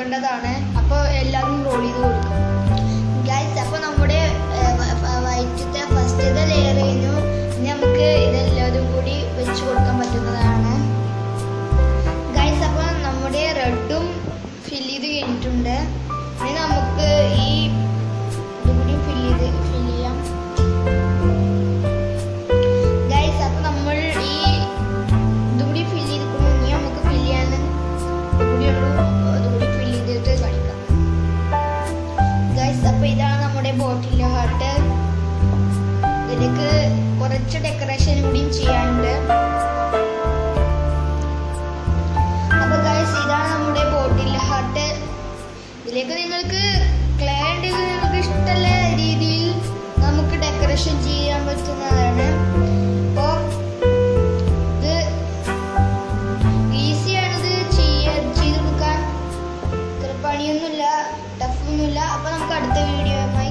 കൊടുക്കേണ്ടതാണ് അപ്പോൾ എല്ലാവരും റോൾ ചെയ്ത് കൊടുക്കും ഗൈസ് അപ്പോൾ നമ്മുടെ വൈറ്റത്തെ ഫസ്റ്റത്തെ ലെയർ കഴിഞ്ഞു ഇനി നമുക്ക് ഇതെല്ലാതും കൂടി വെച്ച് കൊടുക്കാൻ പറ്റുന്നതാണ് ഗൈസ് അപ്പോൾ നമ്മുടെ റെഡും ഫില്ല് ചെയ്ത് കഴിഞ്ഞിട്ടുണ്ട് ഇനി നമുക്ക് ഈ ഇതും കൂടി ഫില്ല് ചെയ്ത് ഫില്ല് ചെയ്യാം ഗൈസ് അപ്പോൾ നമ്മൾ ഈ ഇതും കൂടി ഫില്ല് ചെയ്തിരിക്കുന്നു ഇനി നമുക്ക് ഫില്ല് ചെയ്യാൻ കൂടിയുള്ളൂ അതുകൂടി ഫില്ല് ചെയ്തിട്ട് കാണിക്കാം ഗൈസ് അപ്പോൾ ഇതാണ് നമ്മുടെ ബോട്ടിൽ ഹാർട്ട് ഇതിലേക്ക് കുറച്ച് ഡെക്കറേഷൻ കൂടിയും ചെയ്യാനുണ്ട് അപ്പൊ ഗൈസ് ഇതാണ് നമ്മുടെ ബോട്ടിൽ ഹാർട്ട് ഇതിലേക്ക് നിങ്ങൾക്ക് ക്ലേ ഉണ്ടെങ്കിൽ നിങ്ങൾക്ക് ഇഷ്ടമുള്ള രീതിയിൽ നമുക്ക് ഡെക്കറേഷൻ ചെയ്യാൻ പറ്റുന്നതാണ് അപ്പോൾ ഇത് ഈസിയാണ് ഇത് ചെയ്യാൻ ചെയ്ത് കൊടുക്കാൻ ഇത്ര പണിയൊന്നുമില്ല ടഫൊന്നുമില്ല അപ്പോൾ നമുക്ക് അടുത്ത വീഡിയോയുമായി